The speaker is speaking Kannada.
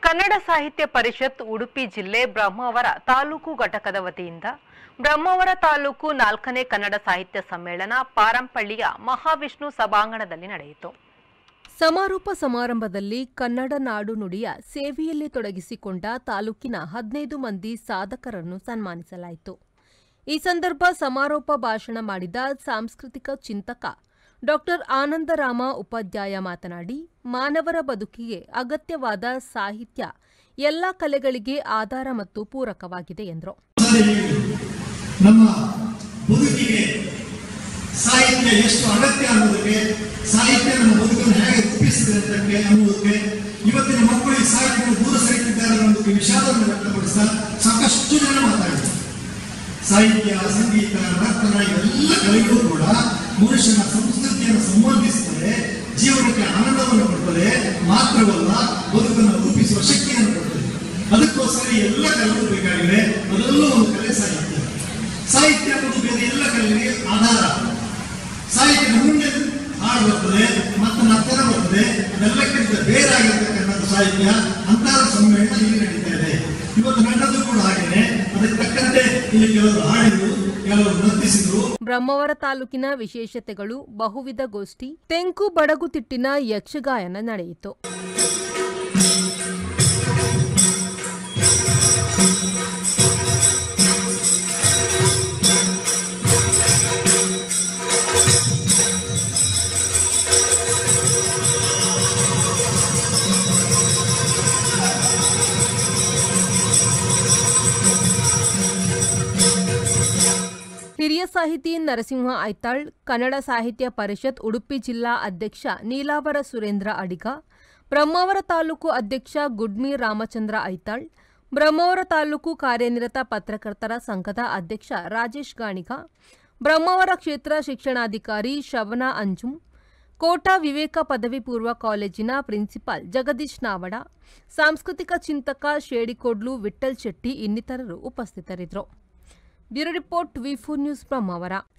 ಕನ್ನಡ ಸಾಹಿತ್ಯ ಪರಿಷತ್ ಉಡುಪಿ ಜಿಲ್ಲೆ ಬ್ರಹ್ಮಾವರ ತಾಲೂಕು ಘಟಕದ ವತಿಯಿಂದ ಬ್ರಹ್ಮಾವರ ತಾಲೂಕು ನಾಲ್ಕನೇ ಕನ್ನಡ ಸಾಹಿತ್ಯ ಸಮ್ಮೇಳನ ಪಾರಂಪಳ್ಳಿಯ ಮಹಾವಿಷ್ಣು ಸಭಾಂಗಣದಲ್ಲಿ ನಡೆಯಿತು ಸಮಾರೋಪ ಸಮಾರಂಭದಲ್ಲಿ ಕನ್ನಡ ನಾಡು ನುಡಿಯ ಸೇವೆಯಲ್ಲಿ ತೊಡಗಿಸಿಕೊಂಡ ತಾಲೂಕಿನ ಹದಿನೈದು ಮಂದಿ ಸಾಧಕರನ್ನು ಸನ್ಮಾನಿಸಲಾಯಿತು ಈ ಸಂದರ್ಭ ಸಮಾರೋಪ ಭಾಷಣ ಮಾಡಿದ ಸಾಂಸ್ಕೃತಿಕ ಚಿಂತಕ ಡಾಕ್ಟರ್ ಆನಂದರಾಮ ಉಪಾಧ್ಯಾಯ ಮಾತನಾಡಿ ಮಾನವರ ಬದುಕಿಗೆ ಅಗತ್ಯವಾದ ಸಾಹಿತ್ಯ ಎಲ್ಲ ಕಲೆಗಳಿಗೆ ಆಧಾರ ಮತ್ತು ಪೂರಕವಾಗಿದೆ ಎಂದರು ನಮ್ಮ ಬದುಕಿಗೆ ಸಾಹಿತ್ಯ ಎಷ್ಟು ಅಗತ್ಯ ಅನ್ನೋದಕ್ಕೆ ಸಾಹಿತ್ಯ ನಮ್ಮ ಬದುಕನ್ನು ಹೇಗೆ ರೂಪಿಸಿದೆ ಅಂತಕ್ಕೆ ಅನ್ನೋದಕ್ಕೆ ಇವತ್ತಿನ ಮಕ್ಕಳಿಗೆ ಸಾಹಿತ್ಯವನ್ನು ದೂರ ಸರಿತಿದ್ದಾರೆ ಅನ್ನೋದಕ್ಕೆ ವಿಷಾದವನ್ನು ವ್ಯಕ್ತಪಡಿಸ್ತಾ ಸಾಕಷ್ಟು ಜನ ಮಾತಾಡಿದ್ದಾರೆ ಸಾಹಿತ್ಯ ಸಂಗೀತ ನರ್ತನ ಇವೆಲ್ಲ ಕಲೆಗಳು ಕೂಡ ಮನುಷ್ಯನ ಸಂಸ್ಕೃತಿಯನ್ನು ಸಂಬಂಧಿಸುತ್ತದೆ ಜೀವನಕ್ಕೆ ಆನಂದವನ್ನು ಕೊಡ್ತದೆ ಮಾತ್ರವಲ್ಲ ಬದುಕನ್ನು ರೂಪಿಸುವ ಶಕ್ತಿಯನ್ನು ಕೊಡ್ತದೆ ಅದಕ್ಕೋಸ್ಕರ ಈ ಎಲ್ಲ ಕಲೆಗಳು ಬೇಕಾಗಿದೆ ಅದರಲ್ಲೂ ಒಂದು ಕಲೆ ಸಾಹಿತ್ಯ ಸಾಹಿತ್ಯ ಅನ್ನೋದು ಬೇರೆ ಎಲ್ಲ ಕಲೆಗಳಿಗೆ ಆಧಾರ ಸಾಹಿತ್ಯದ ಮುಂದೆ ಹಾಡು ಬರ್ತದೆ ಮತ್ತು ನರ್ತನ ಬರ್ತದೆ ಅದೆಲ್ಲಕ್ಕಿಂತ ಬೇರಾಗಿರ್ತಕ್ಕಂಥದ್ದು ಸಾಹಿತ್ಯ ಅಂತಹ ಸಮ್ಮೇಳನ ಇಲ್ಲಿ ನಡೀತಾ ಇದೆ ಇವತ್ತು ನನ್ನದು ಕೂಡ ಹಾಗೇನೆ ಅದಕ್ಕೆ ತಕ್ಕಂತೆ ಇಲ್ಲಿ ಕೆಲವರು ಹಾಡಿದ್ರು ಕೆಲವರು ನರ್ತಿಸಿದ್ರು ಬ್ರಹ್ಮಾವರ ತಾಲೂಕಿನ ವಿಶೇಷತೆಗಳು ಬಹುವಿಧ ಗೋಷ್ಠಿ ತೆಂಕು ಬಡಗುತಿಟ್ಟಿನ ಯಕ್ಷಗಾಯನ ನಡೆಯಿತು ಹಿರಿಯ ಸಾಹಿತಿ ನರಸಿಂಹ ಐತಾಳ್ ಕನ್ನಡ ಸಾಹಿತ್ಯ ಪರಿಷತ್ ಉಡುಪಿ ಜಿಲ್ಲಾ ಅಧ್ಯಕ್ಷ ನೀಲಾವರ ಸುರೇಂದ್ರ ಅಡಿಗ ಬ್ರಹ್ಮಾವರ ತಾಲೂಕು ಅಧ್ಯಕ್ಷ ಗುಡ್ಮಿ ರಾಮಚಂದ್ರ ಐತಾಳ್ ಬ್ರಹ್ಮಾವರ ತಾಲೂಕು ಕಾರ್ಯನಿರತ ಪತ್ರಕರ್ತರ ಸಂಘದ ಅಧ್ಯಕ್ಷ ರಾಜೇಶ್ ಗಾಣಿಗ ಬ್ರಹ್ಮಾವರ ಕ್ಷೇತ್ರ ಶಿಕ್ಷಣಾಧಿಕಾರಿ ಶವನಾ ಅಂಜುಂ ಕೋಟಾ ವಿವೇಕ ಪದವಿ ಪೂರ್ವ ಕಾಲೇಜಿನ ಪ್ರಿನ್ಸಿಪಾಲ್ ಜಗದೀಶ್ ನಾವಡ ಸಾಂಸ್ಕೃತಿಕ ಚಿಂತಕ ಶೇಡಿಕೋಡ್ಲು ವಿಠ್ಠಲ್ ಶೆಟ್ಟಿ ಇನ್ನಿತರರು ಉಪಸ್ಥಿತರಿದ್ದರು bureau report V four news Brahmavar